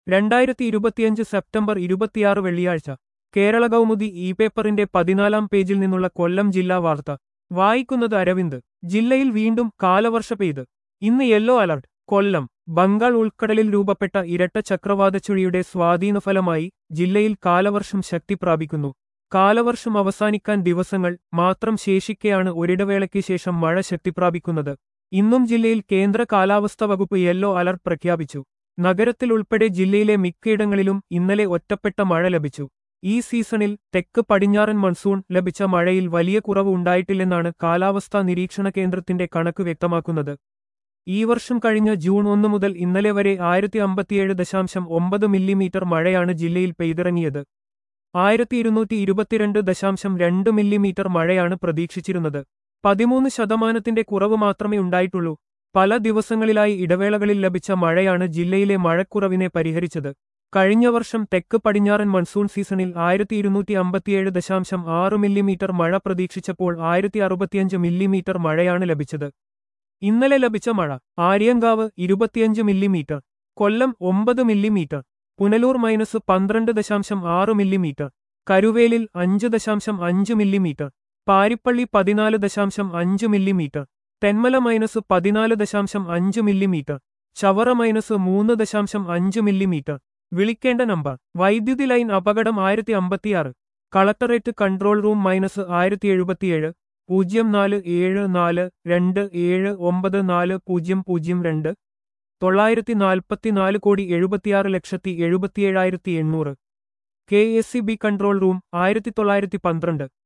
രണ്ടായിരത്തി ഇരുപത്തിയഞ്ച് സെപ്റ്റംബർ ഇരുപത്തിയാറ് വെള്ളിയാഴ്ച കേരള കൗമുദി ഇ പേപ്പറിന്റെ പതിനാലാം പേജിൽ നിന്നുള്ള കൊല്ലം ജില്ലാ വാർത്ത വായിക്കുന്നത് അരവിന്ദ് ജില്ലയിൽ വീണ്ടും കാലവർഷ പെയ്ത് ഇന്ന് യെല്ലോ അലർട്ട് കൊല്ലം ബംഗാൾ ഉൾക്കടലിൽ രൂപപ്പെട്ട ഇരട്ട ചക്രവാതച്ചുഴിയുടെ സ്വാധീനഫലമായി ജില്ലയിൽ കാലവർഷം ശക്തി പ്രാപിക്കുന്നു കാലവർഷം അവസാനിക്കാൻ ദിവസങ്ങൾ മാത്രം ശേഷിക്കെയാണ് ഒരിടവേളയ്ക്ക് ശേഷം മഴ ശക്തി പ്രാപിക്കുന്നത് ഇന്നും ജില്ലയിൽ കേന്ദ്ര കാലാവസ്ഥാ വകുപ്പ് യെല്ലോ അലർട്ട് പ്രഖ്യാപിച്ചു നഗരത്തിൽ ഉൾപ്പെടെ ജില്ലയിലെ മിക്കയിടങ്ങളിലും ഇന്നലെ ഒറ്റപ്പെട്ട മഴ ലഭിച്ചു ഈ സീസണിൽ തെക്ക് പടിഞ്ഞാറൻ മൺസൂൺ ലഭിച്ച മഴയിൽ വലിയ കുറവ് ഉണ്ടായിട്ടില്ലെന്നാണ് കാലാവസ്ഥാ നിരീക്ഷണ കേന്ദ്രത്തിന്റെ കണക്ക് വ്യക്തമാക്കുന്നത് ഈ വർഷം കഴിഞ്ഞ ജൂൺ ഒന്ന് മുതൽ ഇന്നലെ വരെ ആയിരത്തി അമ്പത്തിയേഴ് ദശാംശം ഒമ്പത് മില്ലിമീറ്റർ മഴയാണ് ജില്ലയിൽ പെയ്തിറങ്ങിയത് ആയിരത്തി ഇരുന്നൂറ്റി ഇരുപത്തിരണ്ട് ദശാംശം രണ്ട് മില്ലിമീറ്റർ മഴയാണ് പ്രതീക്ഷിച്ചിരുന്നത് പതിമൂന്ന് ശതമാനത്തിന്റെ കുറവ് മാത്രമേ ഉണ്ടായിട്ടുള്ളൂ പല ദിവസങ്ങളിലായി ഇടവേളകളിൽ ലഭിച്ച മഴയാണ് ജില്ലയിലെ മഴക്കുറവിനെ പരിഹരിച്ചത് കഴിഞ്ഞ വർഷം തെക്ക് പടിഞ്ഞാറൻ മൺസൂൺ സീസണിൽ ആയിരത്തി ഇരുന്നൂറ്റി അമ്പത്തിയേഴ് ദശാംശം ആറ് മില്ലിമീറ്റർ മഴ പ്രതീക്ഷിച്ചപ്പോൾ ആയിരത്തി അറുപത്തിയഞ്ച് മില്ലിമീറ്റർ മഴയാണ് ലഭിച്ചത് ഇന്നലെ ലഭിച്ച മഴ ആര്യങ്കാവ് ഇരുപത്തിയഞ്ച് മില്ലിമീറ്റർ കൊല്ലം ഒമ്പത് മില്ലിമീറ്റർ പുനലൂർ മൈനസ് പന്ത്രണ്ട് ദശാംശം ആറ് മില്ലിമീറ്റർ കരുവേലിൽ അഞ്ച് ദശാംശം അഞ്ച് മില്ലിമീറ്റർ പാരിപ്പള്ളി പതിനാല് ദശാംശം അഞ്ച് മില്ലിമീറ്റർ തെന്മല മൈനസ് പതിനാല് ദശാംശം അഞ്ച് മില്ലിമീറ്റർ ചവറ മൈനസ് മൂന്ന് ദശാംശം അഞ്ച് മില്ലിമീറ്റർ വിളിക്കേണ്ട നമ്പർ വൈദ്യുതി ലൈൻ അപകടം ആയിരത്തി അമ്പത്തിയാറ് കളക്ടറേറ്റ് കൺട്രോൾ റൂം മൈനസ് ആയിരത്തി എഴുപത്തിയേഴ് പൂജ്യം നാല് ഏഴ് നാല് രണ്ട് ഏഴ് ഒമ്പത് നാല് പൂജ്യം പൂജ്യം രണ്ട് തൊള്ളായിരത്തി നാൽപ്പത്തിനാല് കോടി എഴുപത്തിയാറ് ലക്ഷത്തി എഴുപത്തിയേഴായിരത്തി എണ്ണൂറ് K S C B control room ആയിരത്തി തൊള്ളായിരത്തി പന്ത്രണ്ട്